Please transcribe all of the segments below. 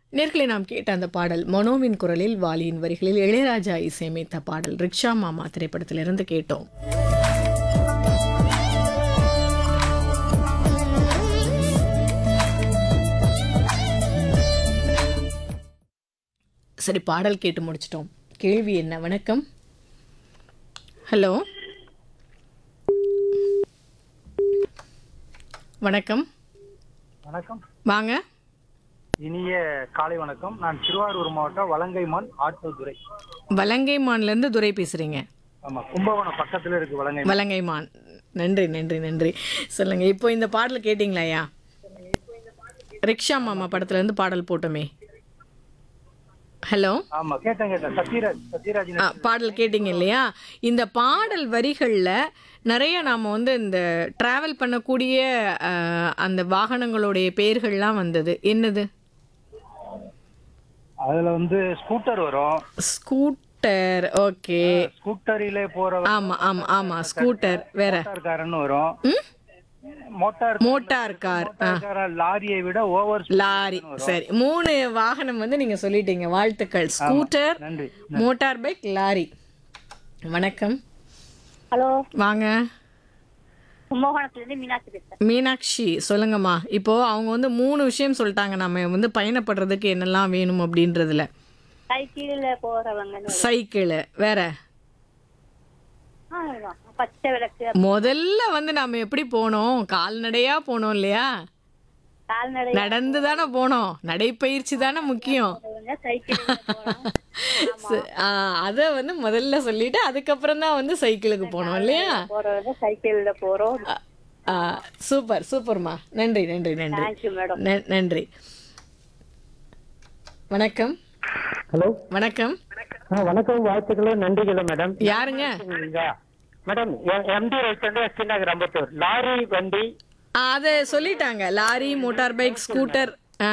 நேர்களை நாம் கேட்ட அந்த பாடல் மனோவின் குரலில் வாலியின் வரிகளில் இளையராஜா இசையமைத்த பாடல் ரிக்ஷா மாமா திரைப்படத்திலிருந்து கேட்டோம் சரி பாடல் கேட்டு முடிச்சிட்டோம் கேள்வி என்ன வணக்கம் ஹலோ வணக்கம் வணக்கம் வாங்க இனிய காலை வணக்கம் நான் திருவாரூர் மாவட்டம் வலங்கைமான் ஆட்டோ துறை வலங்கைமான்லேருந்து துரை பேசுகிறீங்க ஆமா கும்பகோணம் பக்கத்துல இருக்கு வலங்கை வலங்கைமான் நன்றி நன்றி நன்றி சொல்லுங்க இப்போ இந்த பாடல் கேட்டிங்களா ஐயா ரிக்ஷா மாமா படத்துல இருந்து பாடல் போட்டோமே ஹலோ ஆமா கேட்டேன் கேட்டேன் சத்யராஜ் சத்யராஜ் ஆ, பாடல் கேட்டிங்க இல்லையா இந்த பாடல் வரிகளில் நிறைய நாம் வந்து இந்த ட்ராவல் பண்ணக்கூடிய ஆ, அந்த வாகனங்களுடைய பெயர்கள்லாம் வந்தது என்னது அதுல வந்து ஸ்கூட்டர் வரும் ஸ்கூட்டர் ஓகே ஸ்கூட்டரிலே போற ஆமாம் ஆமாம் ஆமாம் ஸ்கூட்டர் வேற மோட்டார் காரன்னு வரும் ம் மோட்டார் மோட்டார் கார் ஆ கார லாரியை விட ஓவர் லாரி சரி மூணு வாகனம் வந்து நீங்க சொல்லிட்டீங்க வாழ்த்துக்கள் ஸ்கூட்டர் நன்றி மோட்டார் பைக் லாரி வணக்கம் ஹலோ வாங்க கும்பகோணத்துல இருந்து மீனாட்சி பேசுறேன் மீனாட்சி சொல்லுங்கம்மா இப்போ அவங்க வந்து மூணு விஷயம் சொல்லிட்டாங்க நம்ம வந்து பயணப்படுறதுக்கு என்னெல்லாம் வேணும் அப்படின்றதுல சைக்கிள்ல போறவங்க சைக்கிள் வேற பச்சை விளக்கு முதல்ல வந்து நம்ம எப்படி போனோம் கால்நடையா போனோம் இல்லையா கால்நடை நடந்து தானே போனோம் நடைப்பயிற்சி தானே முக்கியம் போறவங்க சைக்கிள் போலாம் அதை வந்து முதல்ல சொல்லிட்டு அதுக்கப்புறம் தான் வந்து சைக்கிளுக்கு போனோம் இல்லையா போறவங்க சைக்கிள்ல போறோம் ஆ, சூப்பர் சூப்பர்மா நன்றி நன்றி நன்றி தேங்க்யூ மேடம் ந- நன்றி வணக்கம் ஹலோ வணக்கம் வணக்கம் வாழ்த்துக்களும் நன்றிகளும் மேடம் யாருங்க மேடம் எம்டி ரைட் வந்து சின்னகர் அம்பத்தூர் லாரி வண்டி ஆ, அதை சொல்லிட்டாங்க லாரி மோட்டார் பைக் ஸ்கூட்டர் ஆ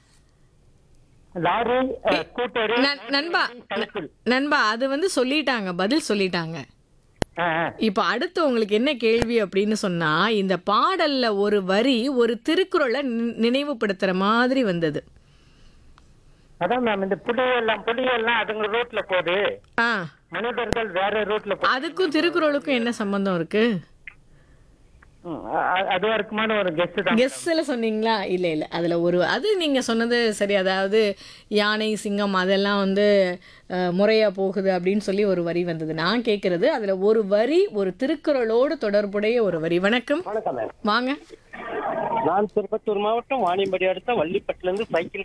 லாரி ஸ்கூட்டர் நண்- நண்பா ந- நண்பா அது வந்து சொல்லிட்டாங்க பதில் சொல்லிட்டாங்க இப்போ அடுத்து உங்களுக்கு என்ன கேள்வி அப்படின்னு சொன்னா இந்த பாடல்ல ஒரு வரி ஒரு திருக்குறளை நி- நினைவுபடுத்துற மாதிரி வந்தது அதான் மேம் இந்த புலியெல்லாம் புலியெல்லாம் அதுங்க ரூட்ல போகுது ஆ மனிதர்கள் வேற ரூட்ல போ அதுக்கும் திருக்குறளுக்கும் என்ன சம்பந்தம் இருக்கு ம், அ- அ- அதுவா இருக்குமான ஒரு கெஸ்ட் தான் கெஸ்ஸில் சொன்னீங்களா இல்லை இல்லை அதில் ஒரு அது நீங்கள் சொன்னது சரி அதாவது யானை சிங்கம் அதெல்லாம் வந்து முறையாக போகுது அப்படின்னு சொல்லி ஒரு வரி வந்தது நான் கேட்குறது அதில் ஒரு வரி ஒரு திருக்குறளோடு தொடர்புடைய ஒரு வரி வணக்கம் வணக்கம் மேம் வாங்க நான் திருப்பத்தூர் மாவட்டம் வாணியம்படி அடுத்த வள்ளிப்பட்டுல இருந்து சைக்கிள்